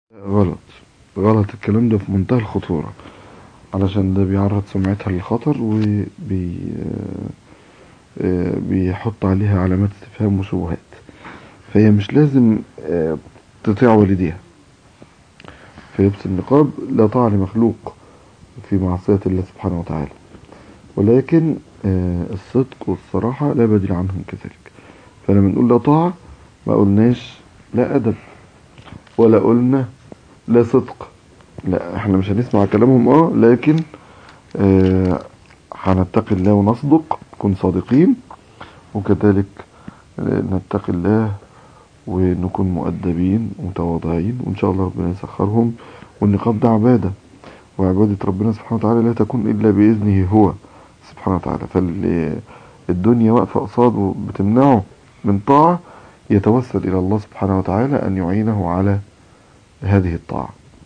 غلط غلط الكلام ده في منتهى الخطورة علشان ده بيعرض سمعتها للخطر وبي آه، بيحط عليها علامات استفهام وشبهات فهي مش لازم آه، تطيع والديها فلبس النقاب لا طاعة لمخلوق في معصية الله سبحانه وتعالى ولكن آه، الصدق والصراحة لا بديل عنهم كذلك فلما نقول لا طاعة ما قلناش لا أدب ولا قلنا لا صدق لا احنا مش هنسمع كلامهم اه لكن آه، هنتقي الله ونصدق نكون صادقين وكذلك آه، نتقي الله ونكون مؤدبين ومتواضعين وإن شاء الله ربنا يسخرهم والنقاب ده عبادة وعبادة ربنا سبحانه وتعالى لا تكون إلا بإذنه هو سبحانه وتعالى فالدنيا واقفة قصاده بتمنعه من طاعة يتوسل إلى الله سبحانه وتعالى أن يعينه على هذه الطاعة